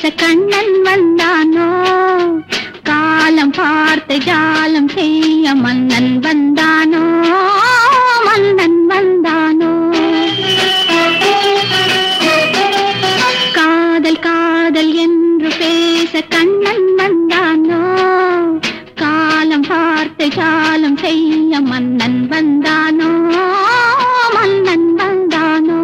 கண்ணன் வந்தானோ காலம் பார்த்து ஜாலம் செய்ய மன்னன் வந்தானோ மன்னன் வந்தானோ காதல் காதல் என்று பேச கண்ணன் வந்தானோ காலம் பார்த்து ஜாலம் செய்ய மன்னன் வந்தானோ மன்னன் வந்தானோ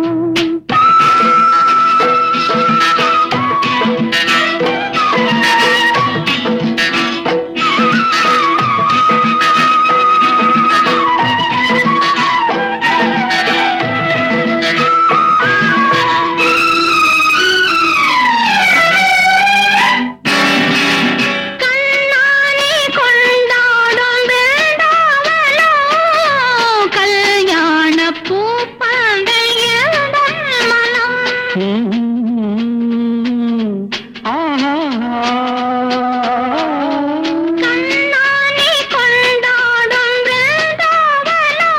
கண்ணானே கொண்டாடும் வேண்டாவலோ கல்யாண பூப்பாங்கள் எழுதல் மனம் கண்ணானே கொண்டாடும் வேண்டாவலோ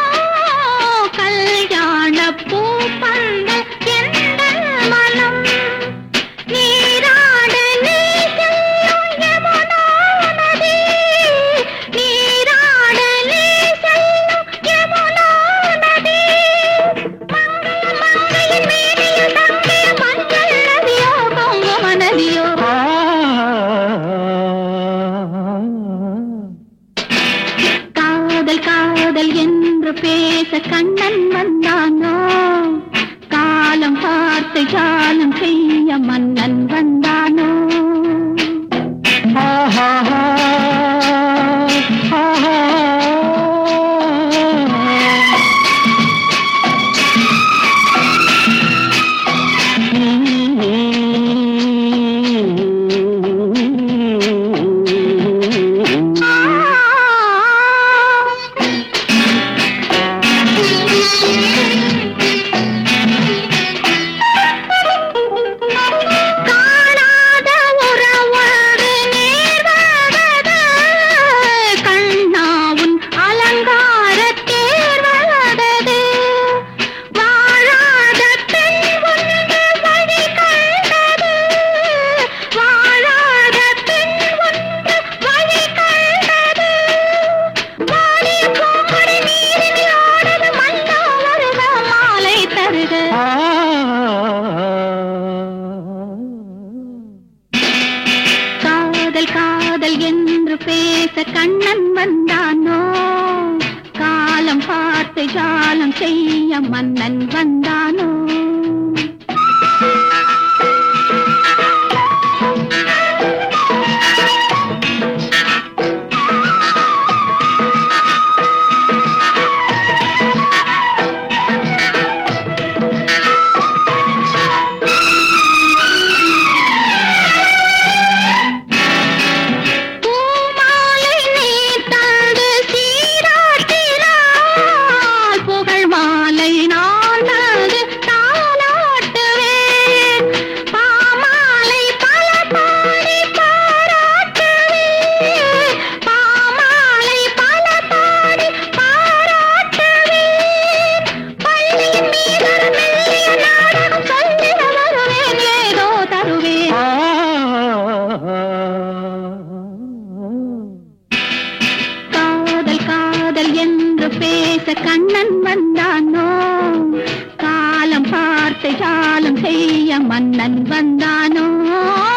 கல்யாண பூப்பாங்கள் எழுதல் மனம் நீராட நீ செல்லும் யமுனா நதி நீராட நீ செல்லும் யமுனா நதி மங்கைய மங்கையின் மேனியில் தங்கிய மஞ்சள் நதியோ குங்கும நதியோ காதல் காதல் என்று பேச கண்ணன் வந்தானோ காலம் பார்த்து ஜாலம் செய்ய மன்னன் வந்தானோ காணாத உறவோடு நேர்வதது கண்ணாவும் அலங்கார தேர்வதது வாழாத பெண் ஒன்று வழி கண்டது வாழாத பெண் ஒன்று வழி கண்டது வாலிய பூங்கொடி நீரில் ஆடுது மன்னா வருக மாலை தருக காதல் காதல் என்று பேச கண்ணன் வந்தானோ காலம் பார்த்து ஜாலம் செய்ய மன்னன் வந்தானோ பூமாலை நீ தந்து சீராட்டினாய் புகழ் மாலை நான் தந்து தாலாட்டுவேன் பாமாலை பல பாடி பாராட்டுவேன் பாமாலை பல பாடி பாராட்டுவேன் பள்ளியின் மீதொரு மெல்லிய நாடகம் சொல்லிட வருவேன் ஏதோ தருவேன் காதல் காதல் என்று பேச கண்ணன் வந்தானோ காலம் பார்த்து ஜாலம் செய்ய மன்னன் வந்தானோ